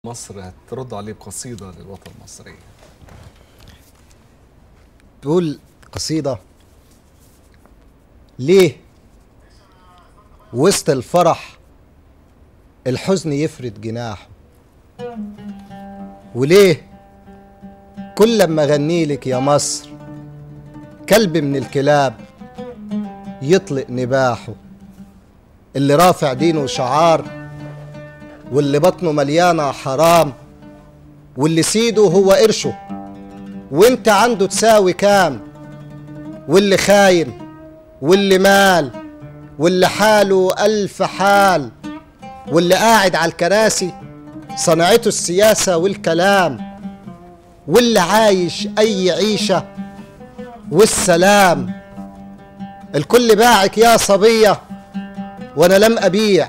مصر هترد عليه بقصيدة للوطن المصري تقول قصيدة ليه وسط الفرح الحزن يفرد جناحه وليه كل لما اغني لك يا مصر كلب من الكلاب يطلق نباحه اللي رافع دينه شعار واللي بطنه مليانة حرام واللي سيده هو قرشه وانت عنده تساوي كام واللي خاين واللي مال واللي حاله ألف حال واللي قاعد على الكراسي صنعته السياسة والكلام واللي عايش أي عيشة والسلام الكل باعك يا صبية وأنا لم أبيع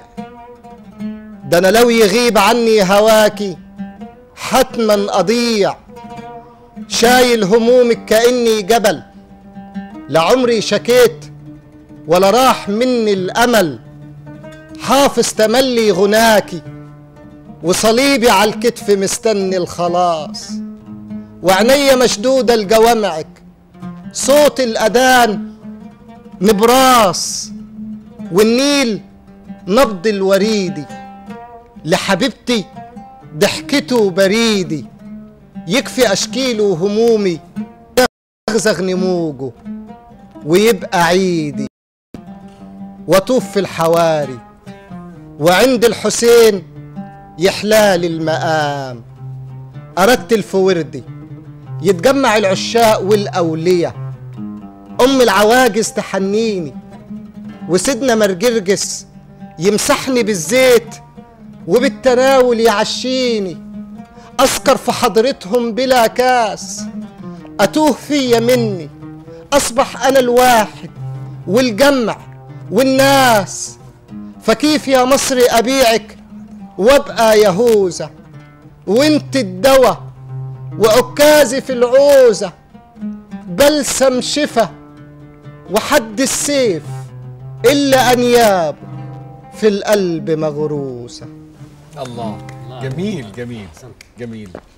ده أنا لو يغيب عني هواكي حتما أضيع شايل همومك كأني جبل لعمري شكيت ولا راح مني الأمل حافظ تملي غناكي وصليبي على الكتف مستني الخلاص وعينيا مشدودة لجوامعك صوت الأذان نبراس والنيل نبض الوريدي لحبيبتي ضحكته بريدي يكفي أشكيله وهمومي يغزغ نموجه ويبقى عيدي وأطوف في الحواري وعند الحسين يحلال المقام أرتل في وردي يتجمع العشاق والأولية أم العواجز تحنيني وسيدنا مرجرجس يمسحني بالزيت وبالتناول يعشيني أسكر في حضرتهم بلا كاس أتوه فيا مني أصبح أنا الواحد والجمع والناس فكيف يا مصر أبيعك وابقى يهوذا وانت الدواء وعكازي في العوزة بلسم شفا وحد السيف إلا أنيابه في القلب مغروسة الله جميل جميل جميل